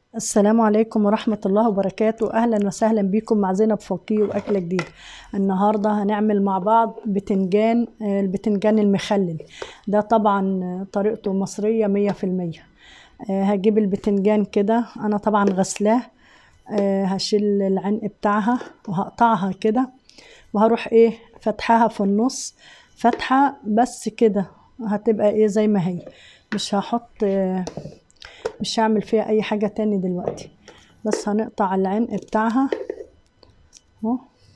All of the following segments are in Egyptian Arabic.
السلام عليكم ورحمة الله وبركاته أهلا وسهلا بكم مع زينب فقيه وأكلة جديدة النهاردة هنعمل مع بعض بتنجان آه، البتنجان المخلل ده طبعا آه، طريقته مصرية مية في المية آه، هجيب البتنجان كده أنا طبعا غسلاه آه، هشيل العنق بتاعها وهقطعها كده وهروح ايه فتحها في النص فتحة بس كده هتبقى ايه زي ما هي مش هحط آه، مش هعمل فيها اي حاجة تاني دلوقتي بس هنقطع العنق بتاعها اهو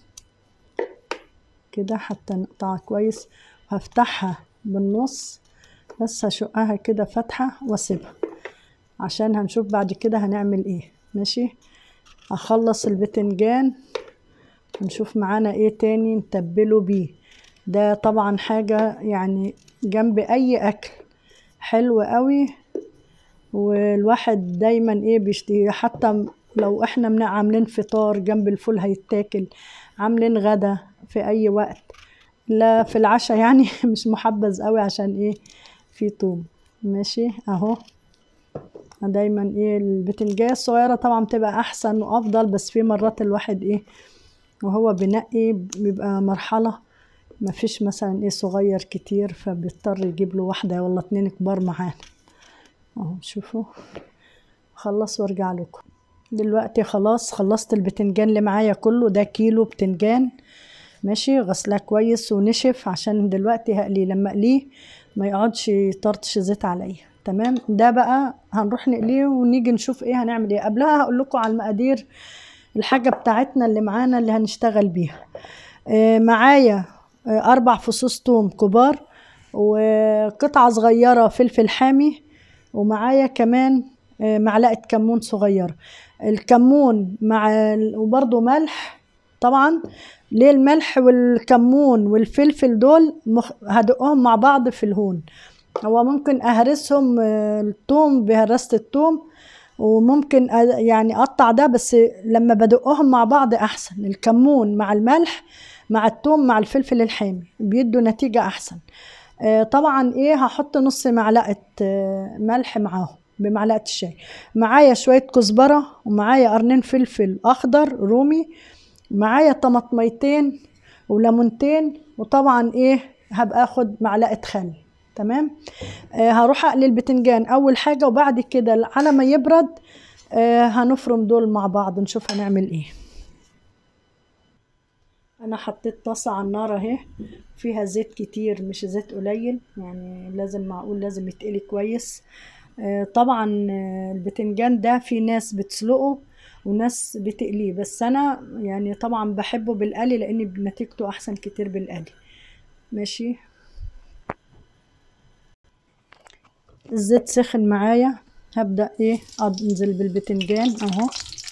كده حتى نقطعها كويس هفتحها بالنص بس هشقها كده فتحة واسيبها عشان هنشوف بعد كده هنعمل ايه ماشي اخلص البتنجان ونشوف معانا ايه تاني نتبله بيه ده طبعا حاجة يعني جنب اي اكل حلو قوي والواحد دايما ايه بيشتهي حتى لو احنا من عاملين فطار جنب الفول هيتاكل عاملين غدا في اي وقت لا في العشاء يعني مش محبذ قوي عشان ايه في طوب ماشي اهو دايما ايه البتنجان الصغيرة طبعا بتبقى احسن وافضل بس في مرات الواحد ايه وهو بينقي بيبقى مرحلة مفيش مثلا ايه صغير كتير فبيضطر يجيب له واحدة ولا اتنين كبار معانا اهو شوفوا خلص وارجع لكم دلوقتي خلاص خلصت البتنجان اللي معايا كله ده كيلو بتنجان ماشي غسلاه كويس ونشف عشان دلوقتي هقليه لما اقليه ما يقعدش يطرطش زيت عليا تمام ده بقى هنروح نقليه ونيجي نشوف ايه هنعمل ايه قبلها هقول لكم على المقادير الحاجة بتاعتنا اللي معانا اللي هنشتغل بيها آه معايا آه أربع فصوص توم كبار وقطعة صغيرة فلفل حامي ومعايا كمان آه معلقة كمون صغيرة الكمون مع ال- وبرضو ملح طبعا ليه الملح والكمون والفلفل دول مخ... هدقهم مع بعض في الهون هو ممكن اهرسهم آه، التوم بهرسة التوم وممكن أ- يعني اقطع ده بس لما بدقهم مع بعض احسن الكمون مع الملح مع التوم مع الفلفل الحامي بيدوا نتيجة احسن آه، طبعا ايه هحط نص معلقة آه، ملح معاهم بمعلقة الشاي معايا شوية كزبرة ومعايا قرنين فلفل اخضر رومي معايا طماطميتين وليمونتين وطبعا ايه هبقى اخد معلقة خل تمام آه هروح اقلي البتنجان اول حاجة وبعد كده على ما يبرد آه هنفرم دول مع بعض نشوف هنعمل ايه انا حطيت طاسة على النار اهي فيها زيت كتير مش زيت قليل يعني لازم معقول لازم يتقلي كويس آه، طبعا آه، البتنجان ده في ناس بتسلقه وناس بتقليه بس انا يعني طبعا بحبه بالقلي لان نتيجته احسن كتير بالقلي ماشي الزيت سخن معايا هبدأ ايه انزل بالبتنجان اهو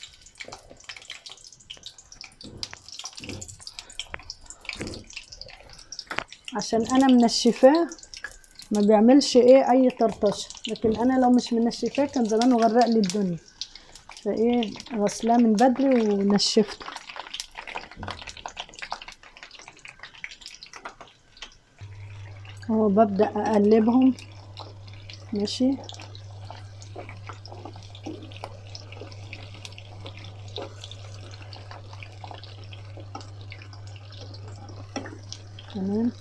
عشان انا منشفاه ما بيعملش ايه اي طرطشه لكن انا لو مش منشفاه كان زمانه غرق لي الدنيا فايه غسلاه من بدري ونشفته هو ببدأ اقلبهم ماشي تمام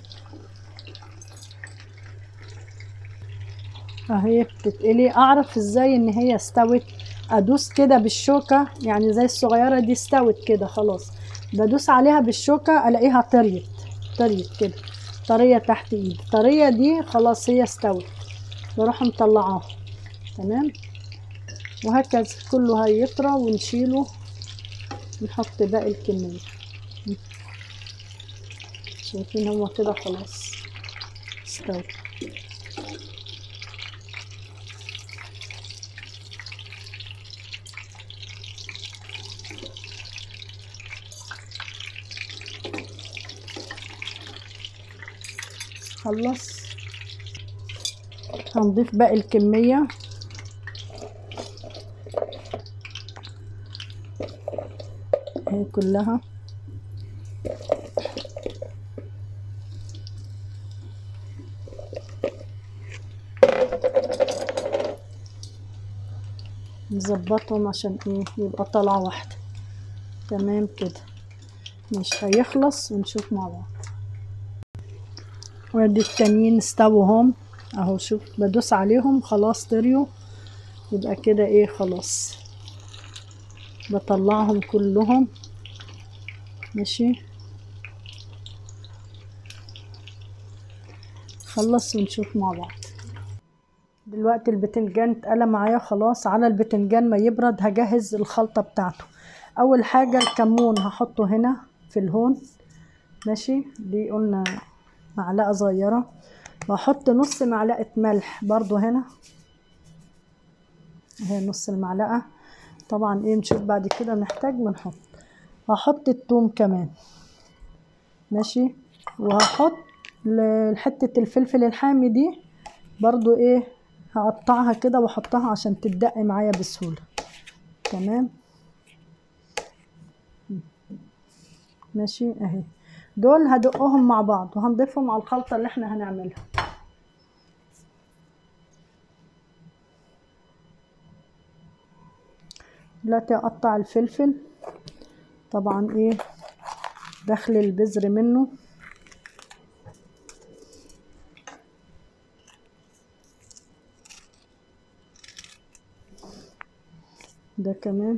اهي بتتقلي اعرف ازاي ان هي استوت ادوس كده بالشوكة يعني زي الصغيرة دي استوت كده خلاص بدوس عليها بالشوكة الاقيها طريت طريت كده طرية تحت ايدي طرية دي خلاص هي استوت بروح مطلعاها تمام وهكذا كله هيطرى ونشيله نحط باقي الكمية شايفين هو كده خلاص استوى خلص هنضيف باقي الكمية اهي كلها نظبطهم عشان ايه يبقى طلعة واحدة تمام كده مش هيخلص ونشوف مع بعض وادي التانيين استووا هم اهو شوف بدوس عليهم خلاص طريوا يبقى كده ايه خلاص بطلعهم كلهم ماشي خلص ونشوف مع بعض دلوقتي البتنجان اتقلى معايا خلاص على البتنجان ما يبرد هجهز الخلطة بتاعته اول حاجة الكمون هحطه هنا في الهون ماشي دي قلنا معلقة صغيرة وهحط نص معلقة ملح برضو هنا هي نص المعلقة طبعا ايه نشوف بعد كده محتاج بنحط هحط التوم كمان ماشي وهحط ل- حتة الفلفل الحامي دي برضو ايه هقطعها كده واحطها عشان تدق معايا بسهولة تمام ماشي اهي دول هدقهم مع بعض وهنضيفهم على الخلطة اللي احنا هنعملها دلوقتي اقطع الفلفل طبعا ايه داخل البذر منه ده كمان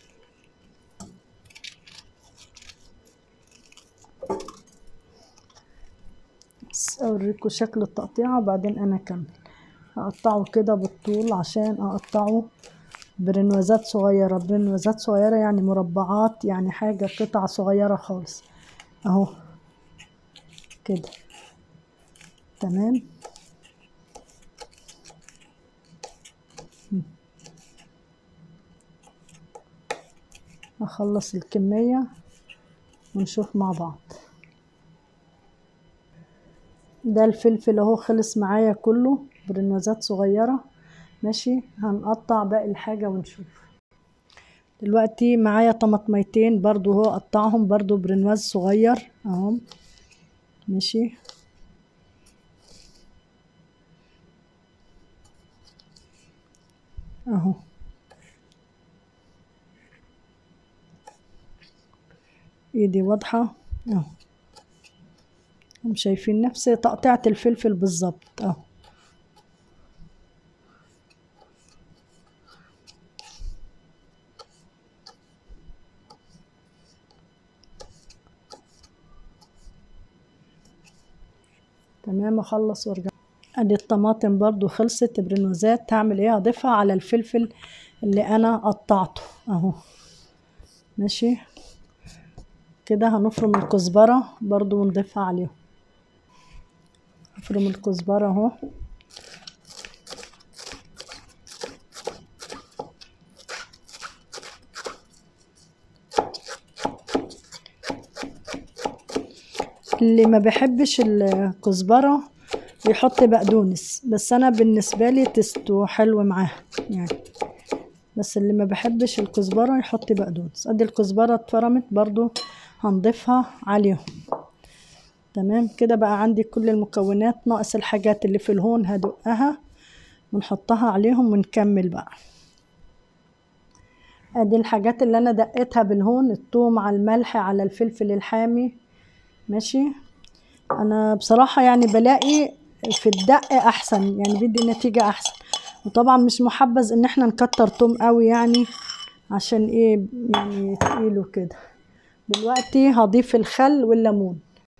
بس اوريكم شكل التقطيعة وبعدين انا اكمل هقطعه كده بالطول عشان اقطعه برنوزات صغيرة برنوزات صغيرة يعني مربعات يعني حاجة قطع صغيرة خالص اهو كده تمام اخلص الكمية ونشوف مع بعض ده الفلفل اهو خلص معايا كله برنوزات صغيرة ماشي هنقطع باقي الحاجة ونشوف دلوقتي معايا طماطميتين برضو هو قطعهم برضو برنواز صغير اهم ماشي اهو ايدي واضحة اهو هم شايفين نفس تقطيعة الفلفل بالظبط اهو تمام اخلص وارجع ادي الطماطم برضو خلصت برنوزات هعمل ايه هضيفها على الفلفل اللي انا قطعته اهو ماشي كده هنفرم الكزبرة برضو ونضيفها عليهم افرم الكزبرة اهو اللي ما بيحبش الكزبرة يحط بقدونس بس انا بالنسبة لي تستو حلو معاها يعني بس اللي ما بيحبش الكزبرة يحط بقدونس ادي الكزبرة اتفرمت برضو هنضيفها عليهم تمام كده بقى عندي كل المكونات ناقص الحاجات اللي في الهون هدقها ونحطها عليهم ونكمل بقى ادي الحاجات اللي انا دقيتها بالهون الثوم على الملح على الفلفل الحامي ماشي انا بصراحة يعني بلاقي في الدق احسن يعني بيدي نتيجة احسن وطبعا مش محبذ ان احنا نكتر توم قوي يعني عشان ايه يعني تقيل وكده دلوقتي هضيف الخل والليمون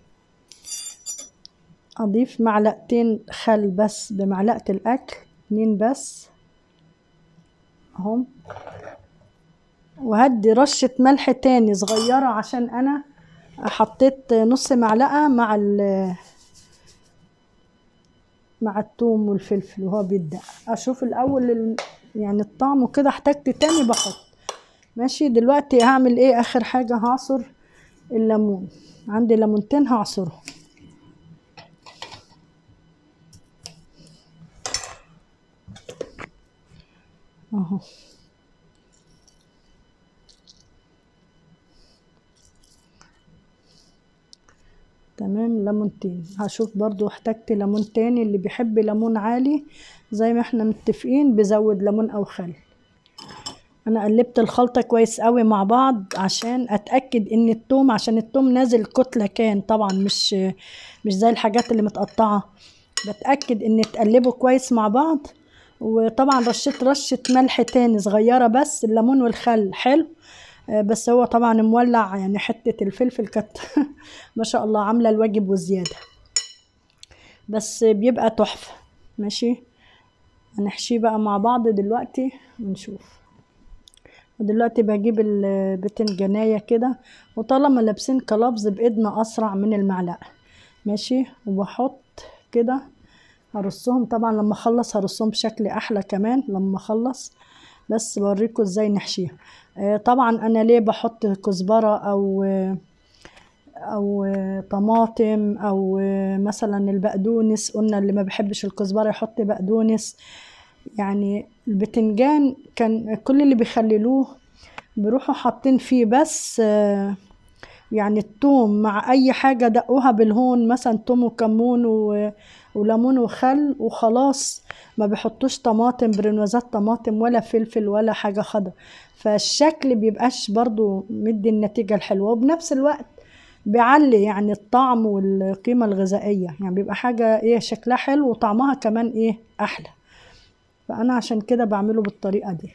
اضيف معلقتين خل بس بمعلقة الاكل اتنين بس اهم وهدي رشة ملح تاني صغيرة عشان انا حطيت نص معلقة مع ال مع الثوم والفلفل وهو بيدق اشوف الاول ال- يعني الطعم وكده احتجت تاني بحط ماشي دلوقتي هعمل ايه اخر حاجة هعصر الليمون عندي ليمونتين هعصرهم اهو تمام ليمونتين هشوف برضو احتجت ليمون تاني اللي بيحب ليمون عالي زي ما احنا متفقين بزود ليمون او خل انا قلبت الخلطة كويس قوي مع بعض عشان اتأكد ان التوم عشان التوم نازل كتلة كان طبعا مش مش زي الحاجات اللي متقطعة بتأكد ان تقلبوا كويس مع بعض وطبعا رشيت رشة ملح تاني صغيرة بس الليمون والخل حلو آه، بس هو طبعا مولع يعني حتة الفلفل كانت ما شاء الله عاملة الواجب وزيادة بس بيبقى تحفة ماشي هنحشيه بقى مع بعض دلوقتي ونشوف ودلوقتي بجيب البتنجانية كده وطالما لابسين كلابز بإيدنا أسرع من المعلقة ماشي وبحط كده هرصهم طبعا لما اخلص هرصهم بشكل احلى كمان لما اخلص بس بوريكم ازاي نحشيها آه، طبعا انا ليه بحط كزبرة او او طماطم او مثلا البقدونس قلنا اللي ما بيحبش الكزبرة يحط بقدونس يعني البتنجان كان كل اللي بيخللوه بيروحوا حاطين فيه بس آه، يعني التوم مع اي حاجة دقوها بالهون مثلا توم وكمون و... وليمون وخل وخلاص ما بيحطوش طماطم برنوزات طماطم ولا فلفل ولا حاجة خضر فالشكل بيبقاش برضو مدي النتيجة الحلوة وبنفس الوقت بيعلي يعني الطعم والقيمة الغذائية يعني بيبقى حاجة ايه شكلها حلو وطعمها كمان ايه احلى فانا عشان كده بعمله بالطريقة دي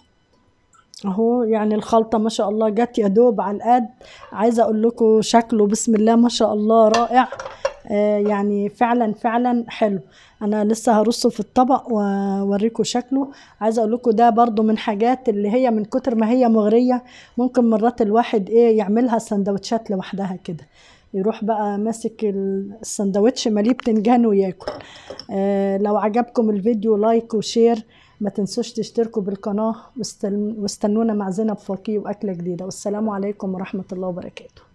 اهو يعني الخلطة ما شاء الله جت يا دوب على القد عايزة اقول لكم شكله بسم الله ما شاء الله رائع آه يعني فعلا فعلا حلو انا لسه هرصه في الطبق واوريكم شكله عايزه اقول لكم ده برضو من حاجات اللي هي من كتر ما هي مغريه ممكن مرات الواحد ايه يعملها سندوتشات لوحدها كده يروح بقى ماسك السندوتش مليه بتنجان وياكل آه لو عجبكم الفيديو لايك وشير ما تنسوش تشتركوا بالقناة واستنونا مع زينب فقيه وأكلة جديدة والسلام عليكم ورحمة الله وبركاته